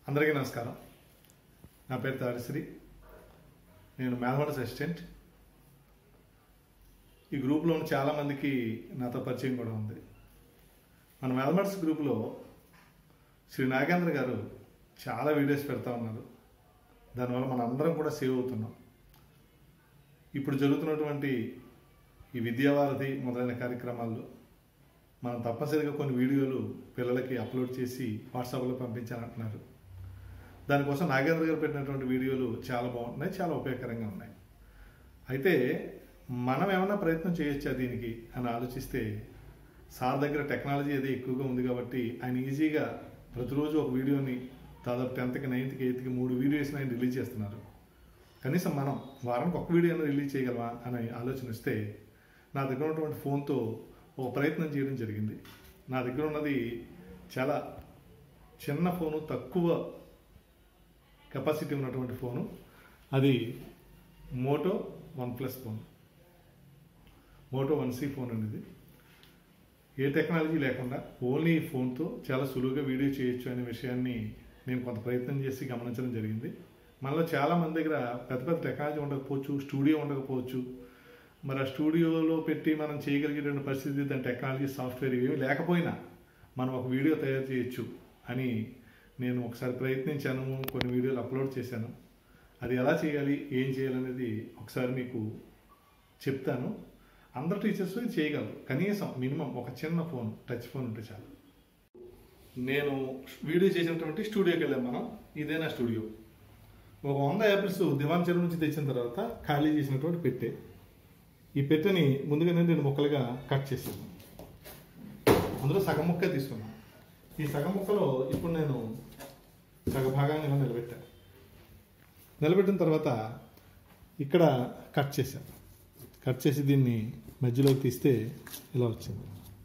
అందరికీ నమస్కారం నా పేరు తారిశ్రీ నేను మ్యాథమెటిక్స్ అసిస్టెంట్ ఈ గ్రూప్లో ఉన్న చాలామందికి నాతో పరిచయం కూడా ఉంది మన మ్యాథమెటిక్స్ గ్రూప్లో శ్రీ నాగేంద్ర గారు చాలా వీడియోస్ పెడతా ఉన్నారు దానివల్ల మన అందరం కూడా సేవ్ అవుతున్నాం ఇప్పుడు జరుగుతున్నటువంటి ఈ విద్యావారధి మొదలైన కార్యక్రమాల్లో మనం తప్పనిసరిగా కొన్ని వీడియోలు పిల్లలకి అప్లోడ్ చేసి వాట్సాప్లో పంపించాలంటున్నారు దానికోసం నాగేంద్ర గారు పెట్టినటువంటి వీడియోలు చాలా బాగుంటున్నాయి చాలా ఉపయోగకరంగా ఉన్నాయి అయితే మనం ఏమైనా ప్రయత్నం చేయొచ్చా దీనికి అని ఆలోచిస్తే సార్ దగ్గర టెక్నాలజీ అది ఎక్కువగా ఉంది కాబట్టి ఆయన ఈజీగా ప్రతిరోజు ఒక వీడియోని దాదాపు టెన్త్కి నైన్త్కి ఎయిత్కి మూడు వీడియోస్ ఆయన రిలీజ్ చేస్తున్నారు కనీసం మనం వారానికి ఒక వీడియో రిలీజ్ చేయగలమా అని ఆలోచన వస్తే నా దగ్గర ఉన్నటువంటి ఫోన్తో ఒక ప్రయత్నం చేయడం జరిగింది నా దగ్గర ఉన్నది చాలా చిన్న ఫోను తక్కువ కెపాసిటీ ఉన్నటువంటి ఫోను అది Moto one plus phone Moto one C phone అనేది ఏ టెక్నాలజీ లేకుండా ఓన్లీ ఈ ఫోన్తో చాలా సులువుగా వీడియో చేయొచ్చు అనే విషయాన్ని నేను కొంత ప్రయత్నం చేసి గమనించడం జరిగింది మనలో చాలా మంది దగ్గర పెద్ద పెద్ద టెక్నాలజీ ఉండకపోవచ్చు స్టూడియో ఉండకపోవచ్చు మరి ఆ స్టూడియోలో పెట్టి మనం చేయగలిగేటువంటి పరిస్థితి దాని టెక్నాలజీ సాఫ్ట్వేర్ ఇవేమి లేకపోయినా మనం ఒక వీడియో తయారు చేయొచ్చు అని నేను ఒకసారి ప్రయత్నించాను కొన్ని వీడియోలు అప్లోడ్ చేశాను అది ఎలా చేయాలి ఏం చేయాలనేది ఒకసారి మీకు చెప్తాను అందరు టీచర్స్ ఇది చేయగలరు కనీసం మినిమం ఒక చిన్న ఫోన్ టచ్ ఫోన్ ఉంటే చాలు నేను వీడియో చేసినటువంటి స్టూడియోకి వెళ్ళాం మనం ఇదే నా స్టూడియో ఒక వంద యాపిల్స్ దివాన్ చెరువు నుంచి తెచ్చిన తర్వాత ఖాళీ చేసినటువంటి పెట్టే ఈ పెట్టెని ముందుగానే నేను ముక్కలుగా కట్ చేశాను అందులో సగం ముక్క తీసుకున్నాను ఈ సగం ముక్కలో ఇప్పుడు నేను సగ భాగాన్ని ఇలా నిలబెట్టాను నిలబెట్టిన తర్వాత ఇక్కడ కట్ చేశాను కట్ చేసి దీన్ని మధ్యలోకి తీస్తే ఇలా వచ్చింది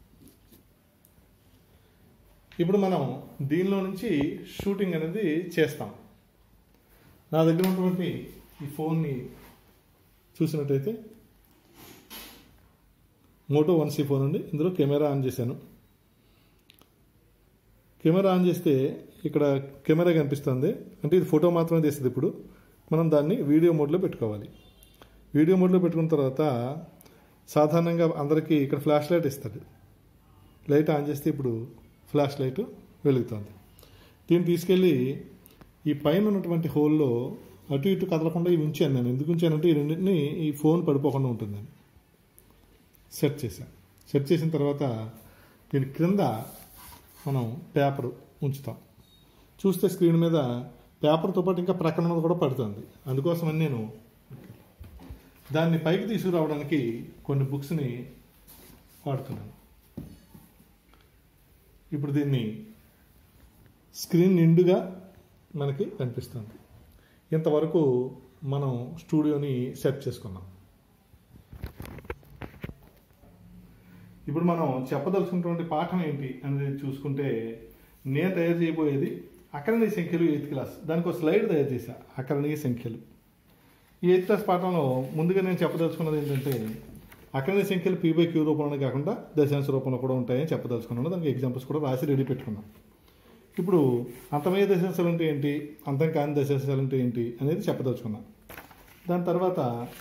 ఇప్పుడు మనం దీనిలో నుంచి షూటింగ్ అనేది చేస్తాం నా దగ్గర ఉన్నటువంటి ఈ ఫోన్ని చూసినట్టయితే మోటో వన్ సి ఫోన్ అండి ఇందులో కెమెరా ఆన్ చేశాను కెమెరా ఆన్ చేస్తే ఇక్కడ కెమెరా కనిపిస్తుంది అంటే ఇది ఫోటో మాత్రమే తీస్తుంది ఇప్పుడు మనం దాన్ని వీడియో మోడ్లో పెట్టుకోవాలి వీడియో మోడ్లో పెట్టుకున్న తర్వాత సాధారణంగా అందరికీ ఇక్కడ ఫ్లాష్ లైట్ ఇస్తుంది లైట్ ఆన్ చేస్తే ఇప్పుడు ఫ్లాష్ లైట్ వెలుగుతుంది దీన్ని తీసుకెళ్ళి ఈ పైన ఉన్నటువంటి హోల్లో అటు ఇటు కదలకుండా ఇవి ఉంచాను నేను ఎందుకు ఉంచానంటే ఈ రెండింటిని ఈ ఫోన్ పడిపోకుండా ఉంటుందని సెట్ చేశాను సెట్ చేసిన తర్వాత దీని క్రింద మనం పేపర్ ఉంచుతాం చూస్తే స్క్రీన్ మీద పేపర్తో పాటు ఇంకా ప్రక్కన ఉన్నది కూడా పడుతుంది అందుకోసమని నేను దాన్ని పైకి తీసుకురావడానికి కొన్ని బుక్స్ని వాడుతున్నాను ఇప్పుడు దీన్ని స్క్రీన్ నిండుగా మనకి కనిపిస్తుంది ఇంతవరకు మనం స్టూడియోని సెట్ చేసుకున్నాం ఇప్పుడు మనం చెప్పదలుచుకున్నటువంటి పాఠం ఏంటి అనేది చూసుకుంటే నేను తయారు చేయబోయేది అకరణీయ సంఖ్యలు ఎయిత్ క్లాస్ దానికి ఒక స్లైడ్ తయారు చేశా అకరణీయ సంఖ్యలు ఈ ఎయిత్ క్లాస్ పాఠంలో ముందుగా నేను చెప్పదలుచుకున్నది ఏంటంటే అకరణీయ సంఖ్యలు పీ బై క్యూ రూపంలో కాకుండా దశాంశ రూపంలో కూడా ఉంటాయని చెప్పదలుచుకున్నాను దానికి ఎగ్జాంపుల్స్ కూడా రాసి రెడీ పెట్టుకున్నాం ఇప్పుడు అంతమయ్యే దశాంశాలు అంటే ఏంటి అంతం కాని దశాంశాలు అంటే ఏంటి అనేది చెప్పదలుచుకున్నాం దాని తర్వాత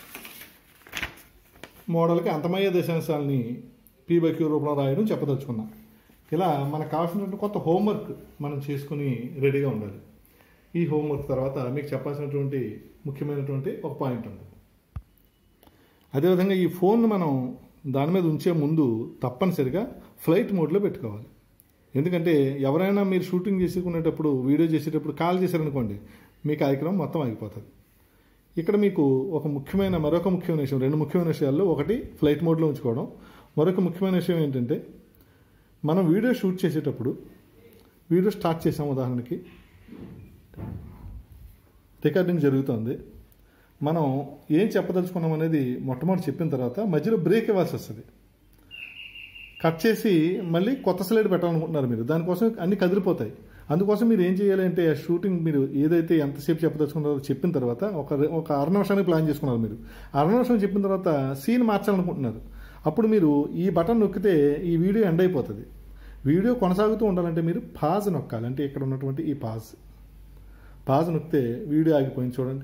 మోడల్కి అంతమయ్యే దశాంశాలని పీ బై క్యూ రూపంలో రాయడం చెప్పదలుచుకున్నాం ఇలా మనకు కావాల్సినటువంటి కొత్త హోంవర్క్ మనం చేసుకుని రెడీగా ఉండాలి ఈ హోంవర్క్ తర్వాత మీకు చెప్పాల్సినటువంటి ముఖ్యమైనటువంటి ఒక పాయింట్ ఉంది అదేవిధంగా ఈ ఫోన్ మనం దాని మీద ఉంచే ముందు తప్పనిసరిగా ఫ్లైట్ మోడ్లో పెట్టుకోవాలి ఎందుకంటే ఎవరైనా మీరు షూటింగ్ చేసుకునేటప్పుడు వీడియో చేసేటప్పుడు కాల్ చేశారనుకోండి మీ కార్యక్రమం మొత్తం ఆగిపోతుంది ఇక్కడ మీకు ఒక ముఖ్యమైన మరొక ముఖ్యమైన విషయం రెండు ముఖ్యమైన విషయాల్లో ఒకటి ఫ్లైట్ మోడ్లో ఉంచుకోవడం మరొక ముఖ్యమైన విషయం ఏంటంటే మనం వీడియో షూట్ చేసేటప్పుడు వీడియో స్టార్ట్ చేసాం ఉదాహరణకి రికార్డింగ్ జరుగుతుంది మనం ఏం చెప్పదలుచుకున్నాం అనేది మొట్టమొదటి చెప్పిన తర్వాత మధ్యలో బ్రేక్ ఇవ్వాల్సి వస్తుంది కట్ చేసి మళ్ళీ కొత్త స్లైడ్ పెట్టాలనుకుంటున్నారు మీరు దానికోసం అన్ని కదిలిపోతాయి అందుకోసం మీరు ఏం చేయాలి అంటే షూటింగ్ మీరు ఏదైతే ఎంతసేపు చెప్పదలుచుకున్నారో చెప్పిన తర్వాత ఒక ఒక అర నిమిషానికి ప్లాన్ చేసుకున్నారు మీరు అర నిమిషం చెప్పిన తర్వాత సీన్ మార్చాలనుకుంటున్నారు అప్పుడు మీరు ఈ బటన్ నొక్కితే ఈ వీడియో ఎండ్ అయిపోతుంది వీడియో కొనసాగుతూ ఉండాలంటే మీరు పాజ్ నొక్కాలి అంటే ఇక్కడ ఉన్నటువంటి ఈ పాజ్ పాజ్ నొక్కితే వీడియో ఆగిపోయింది చూడండి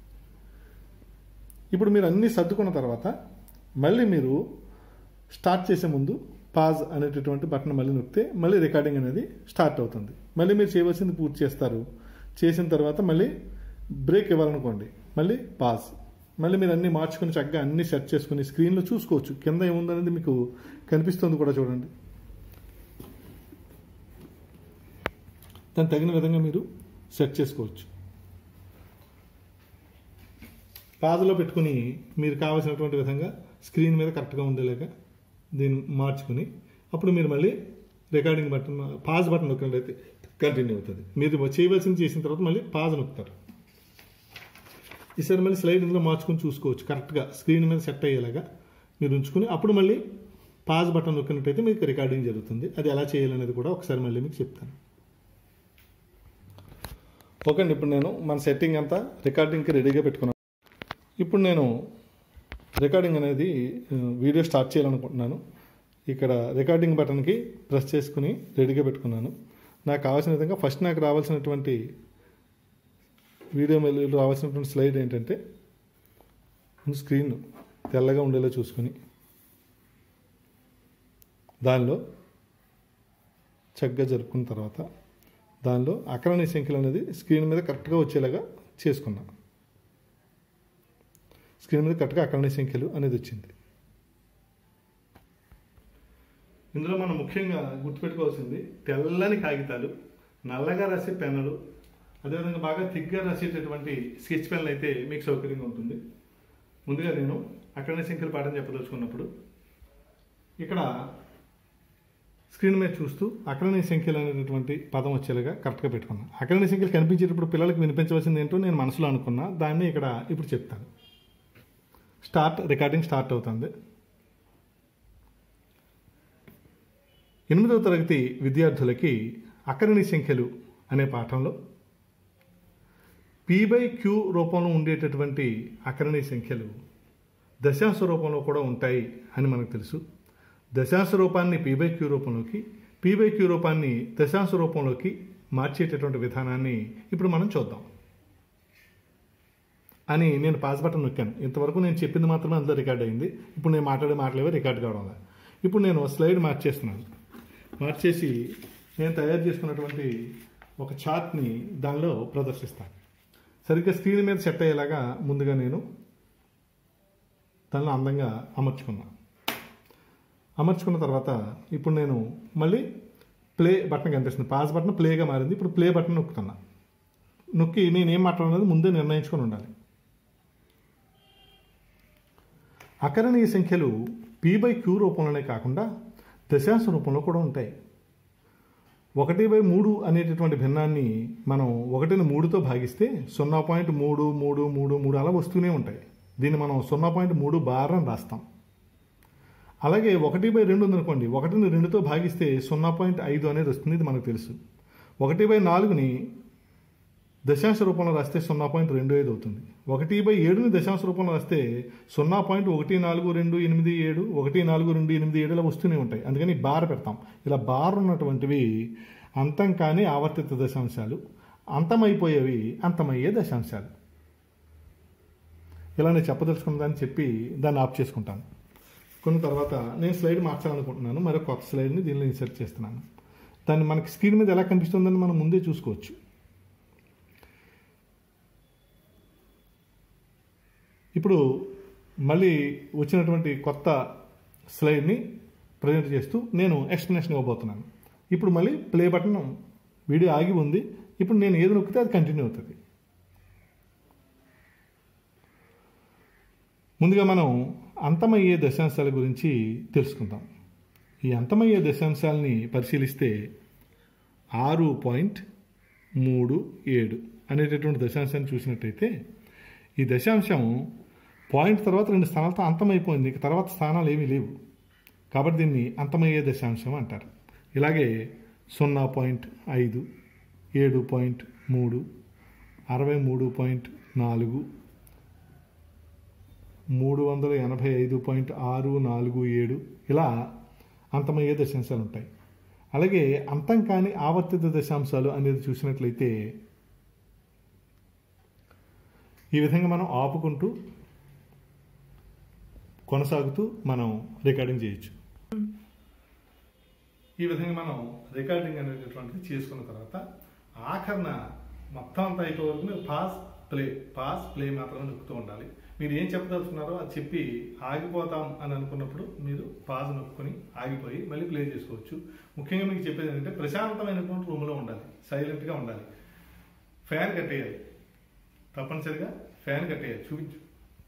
ఇప్పుడు మీరు అన్నీ సర్దుకున్న తర్వాత మళ్ళీ మీరు స్టార్ట్ చేసే ముందు పాజ్ అనేటటువంటి బటన్ మళ్ళీ నొక్కితే మళ్ళీ రికార్డింగ్ అనేది స్టార్ట్ అవుతుంది మళ్ళీ మీరు చేయవలసింది పూర్తి చేస్తారు చేసిన తర్వాత మళ్ళీ బ్రేక్ ఇవ్వాలనుకోండి మళ్ళీ పాజ్ మళ్ళీ మీరు అన్నీ మార్చుకుని చక్కగా అన్నీ సెట్ చేసుకుని స్క్రీన్లో చూసుకోవచ్చు కింద ఏముందనేది మీకు కనిపిస్తుంది కూడా చూడండి దానికి తగిన విధంగా మీరు సెట్ చేసుకోవచ్చు పాజలో పెట్టుకుని మీరు కావాల్సినటువంటి విధంగా స్క్రీన్ మీద కరెక్ట్గా ఉండేలాగా దీన్ని మార్చుకుని అప్పుడు మీరు మళ్ళీ రికార్డింగ్ బటన్ పాజ్ బటన్ నొక్కినట్లయితే కంటిన్యూ అవుతుంది మీరు చేయవలసింది చేసిన తర్వాత మళ్ళీ పాజ్ నొక్కుతారు ఈసారి మళ్ళీ స్లైడ్ ఇందులో మార్చుకొని చూసుకోవచ్చు కరెక్ట్గా స్క్రీన్ మీద సెట్ అయ్యేలాగా మీరు ఉంచుకుని అప్పుడు మళ్ళీ పాజ్ బటన్ నొక్కినట్టయితే మీకు రికార్డింగ్ జరుగుతుంది అది ఎలా చేయాలనేది కూడా ఒకసారి మళ్ళీ మీకు చెప్తాను ఓకే అండి ఇప్పుడు నేను మన సెట్టింగ్ అంతా రికార్డింగ్కి రెడీగా పెట్టుకున్నాను ఇప్పుడు నేను రికార్డింగ్ అనేది ఆ, వీడియో స్టార్ట్ చేయాలనుకుంటున్నాను ఇక్కడ రికార్డింగ్ బటన్కి ప్రెస్ చేసుకుని రెడీగా పెట్టుకున్నాను నాకు కావాల్సిన విధంగా ఫస్ట్ నాకు రావాల్సినటువంటి వీడియో మెల్లు రావాల్సినటువంటి స్లైడ్ ఏంటంటే ముందు స్క్రీన్ తెల్లగా ఉండేలా చూసుకుని దానిలో చక్కగా జరుపుకున్న తర్వాత దానిలో అకరణి సంఖ్యలు అనేది స్క్రీన్ మీద కరెక్ట్గా వచ్చేలాగా చేసుకున్నా స్క్రీన్ మీద కరెక్ట్గా అకరణి సంఖ్యలు అనేది వచ్చింది ఇందులో మనం ముఖ్యంగా గుర్తుపెట్టుకోవాల్సింది తెల్లని కాగితాలు నల్లగా రాసే పెన్నులు అదేవిధంగా బాగా థిక్గా రాసేటటువంటి స్కెచ్ పెన్లు అయితే మీకు సౌకర్యంగా ఉంటుంది ముందుగా నేను అకరణి సంఖ్యలు పాఠం చెప్పదలుచుకున్నప్పుడు ఇక్కడ స్క్రీన్ మీద చూస్తూ అకరణీయ సంఖ్యలు అనేటటువంటి పదం వచ్చేలాగా కరెక్ట్గా పెట్టుకున్నా అకరణీయ సంఖ్యలు కనిపించేటప్పుడు పిల్లలకు వినిపించవలసింది ఏంటో నేను మనసులో అనుకున్నా దాన్ని ఇక్కడ ఇప్పుడు చెప్తాను స్టార్ట్ రికార్డింగ్ స్టార్ట్ అవుతుంది ఎనిమిదవ తరగతి విద్యార్థులకి అకరణి సంఖ్యలు అనే పాఠంలో పీ బై క్యూ రూపంలో ఉండేటటువంటి అకరణి సంఖ్యలు దశాంశ రూపంలో కూడా ఉంటాయి అని మనకు తెలుసు దశాంశ రూపాన్ని పీ బై క్యూ రూపంలోకి పీ బై క్యూ రూపాన్ని దశాంశ రూపంలోకి మార్చేటటువంటి విధానాన్ని ఇప్పుడు మనం చూద్దాం అని నేను పాస్ బటన్ నొక్కాను ఇంతవరకు నేను చెప్పింది మాత్రమే అందులో రికార్డ్ అయింది ఇప్పుడు నేను మాట్లాడే మాటలేవో రికార్డ్ కావడం లేదు. ఇప్పుడు నేను స్లైడ్ మార్చేస్తున్నాను మార్చేసి నేను తయారు చేసుకున్నటువంటి ఒక చార్ట్ని దానిలో ప్రదర్శిస్తాను సరిగ్గా స్క్రీన్ మీద సెట్ అయ్యేలాగా ముందుగా నేను దానిలో అందంగా అమర్చుకున్నాను అమర్చుకున్న తర్వాత ఇప్పుడు నేను మళ్ళీ ప్లే బటన్ కనిపిస్తుంది పాస్ బటన్ ప్లేగా మారింది ఇప్పుడు ప్లే బటన్ నొక్కుతున్నా నొక్కి నేను ఏం మాట్లాడాలనేది ముందే నిర్ణయించుకొని ఉండాలి అకరణీయ సంఖ్యలు పీ బై క్యూ రూపంలోనే కాకుండా దశాంశ రూపంలో కూడా ఉంటాయి ఒకటి బై మూడు అనేటటువంటి భిన్నాన్ని మనం ఒకటిని మూడుతో భాగిస్తే సున్నా పాయింట్ మూడు మూడు మూడు మూడు అలా వస్తూనే ఉంటాయి దీన్ని మనం సున్నా పాయింట్ మూడు బార్ అని రాస్తాం అలాగే ఒకటి బై రెండు ఉందనుకోండి ఒకటిని రెండుతో భాగిస్తే సున్నా పాయింట్ ఐదు అనేది వస్తుంది ఇది మనకు తెలుసు ఒకటి బై నాలుగుని దశాంశ రూపంలో రాస్తే సున్నా పాయింట్ రెండు ఐదు అవుతుంది ఒకటి బై ఏడుని దశాంశ రూపంలో రాస్తే సున్నా పాయింట్ ఒకటి నాలుగు రెండు ఎనిమిది ఏడు ఒకటి నాలుగు రెండు ఎనిమిది ఏడు ఇలా వస్తూనే ఉంటాయి అందుకని బార్ పెడతాం ఇలా బార్ ఉన్నటువంటివి అంతం కాని ఆవర్తిత దశాంశాలు అంతమైపోయేవి అంతమయ్యే దశాంశాలు ఇలా నేను చెప్పదలుచుకున్న దాన్ని చెప్పి దాన్ని ఆఫ్ చేసుకుంటాను కొన్ని తర్వాత నేను స్లైడ్ మార్చాలనుకుంటున్నాను మరో కొత్త స్లైడ్ని దీనిలో ఇన్సర్ట్ చేస్తున్నాను దాన్ని మనకి స్క్రీన్ మీద ఎలా కనిపిస్తుందని మనం ముందే చూసుకోవచ్చు ఇప్పుడు మళ్ళీ వచ్చినటువంటి కొత్త స్లైడ్ని ప్రజెంట్ చేస్తూ నేను ఎక్స్ప్లెనేషన్ ఇవ్వబోతున్నాను ఇప్పుడు మళ్ళీ ప్లే బటన్ వీడియో ఆగి ఉంది ఇప్పుడు నేను ఏది నొక్కితే అది కంటిన్యూ అవుతుంది ముందుగా మనం అంతమయ్యే దశాంశాల గురించి తెలుసుకుందాం ఈ అంతమయ్యే దశాంశాలని పరిశీలిస్తే ఆరు పాయింట్ మూడు ఏడు అనేటటువంటి దశాంశాన్ని చూసినట్టయితే ఈ దశాంశం పాయింట్ తర్వాత రెండు స్థానాలతో అంతమైపోయింది ఇక తర్వాత స్థానాలు ఏమీ లేవు కాబట్టి దీన్ని అంతమయ్యే దశాంశం అంటారు ఇలాగే సున్నా పాయింట్ ఐదు ఏడు పాయింట్ మూడు అరవై మూడు పాయింట్ నాలుగు మూడు వందల ఎనభై ఐదు పాయింట్ ఆరు నాలుగు ఏడు ఇలా అంతమయ్యే దశాంశాలు ఉంటాయి అలాగే అంతం కాని ఆవర్తిత దశాంశాలు అనేది చూసినట్లయితే ఈ విధంగా మనం ఆపుకుంటూ కొనసాగుతూ మనం రికార్డింగ్ చేయొచ్చు ఈ విధంగా మనం రికార్డింగ్ అనేటటువంటిది చేసుకున్న తర్వాత ఆఖరణ మొత్తం అంతా అయిపోయే వరకు మీరు పాస్ ప్లే పాస్ ప్లే మాత్రమే నొక్కుతూ ఉండాలి మీరు ఏం చెప్పదలుచుకున్నారో అది చెప్పి ఆగిపోతాం అని అనుకున్నప్పుడు మీరు పాజ్ నొక్కుని ఆగిపోయి మళ్ళీ ప్లే చేసుకోవచ్చు ముఖ్యంగా మీకు చెప్పేది ఏంటంటే ప్రశాంతమైనటువంటి రూమ్లో ఉండాలి సైలెంట్గా ఉండాలి ఫ్యాన్ కట్టేయాలి తప్పనిసరిగా ఫ్యాన్ కట్టేయాలి చూపించు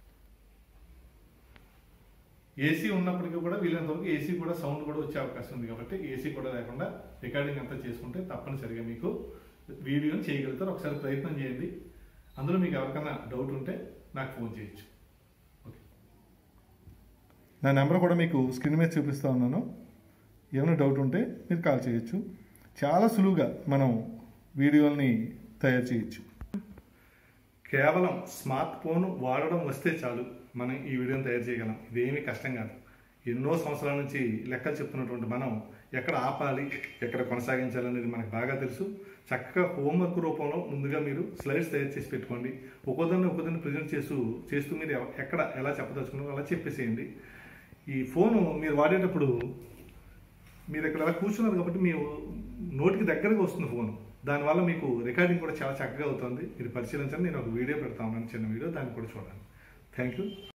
ఏసీ ఉన్నప్పటికీ కూడా వీలైనంత వరకు ఏసీ కూడా సౌండ్ కూడా వచ్చే అవకాశం ఉంది కాబట్టి ఏసీ కూడా లేకుండా రికార్డింగ్ అంతా చేసుకుంటే తప్పనిసరిగా మీకు వీడియోని చేయగలుగుతారు ఒకసారి ప్రయత్నం చేయండి అందులో మీకు ఎవరికైనా డౌట్ ఉంటే నాకు ఫోన్ చేయొచ్చు ఓకే నా నెంబర్ కూడా మీకు స్క్రీన్ మీద చూపిస్తూ ఉన్నాను ఏమైనా డౌట్ ఉంటే మీరు కాల్ చేయొచ్చు చాలా సులువుగా మనం వీడియోల్ని తయారు చేయొచ్చు కేవలం స్మార్ట్ ఫోన్ వాడడం వస్తే చాలు మనం ఈ వీడియోని తయారు చేయగలం ఇదేమీ కష్టం కాదు ఎన్నో సంవత్సరాల నుంచి లెక్కలు చెప్తున్నటువంటి మనం ఎక్కడ ఆపాలి ఎక్కడ కొనసాగించాలి అనేది మనకు బాగా తెలుసు చక్కగా హోంవర్క్ రూపంలో ముందుగా మీరు స్లైడ్స్ తయారు చేసి పెట్టుకోండి ఒక్కొక్కరిని ఒక్కొక్కరిని ప్రజెంట్ చేస్తూ చేస్తూ మీరు ఎవ- ఎక్కడ ఎలా చెప్పదలుచుకున్నారో అలా చెప్పేసేయండి ఈ ఫోను మీరు వాడేటప్పుడు మీరు ఇక్కడ అలా కూర్చున్నారు కాబట్టి మీ నోటికి దగ్గరగా వస్తుంది ఫోన్ దానివల్ల మీకు రికార్డింగ్ కూడా చాలా చక్కగా అవుతుంది మీరు పరిశీలించండి నేను ఒక వీడియో పెడతా ఉన్నాను చిన్న వీడియో దాన్ని కూడా చూడండి థ్యాంక్ యూ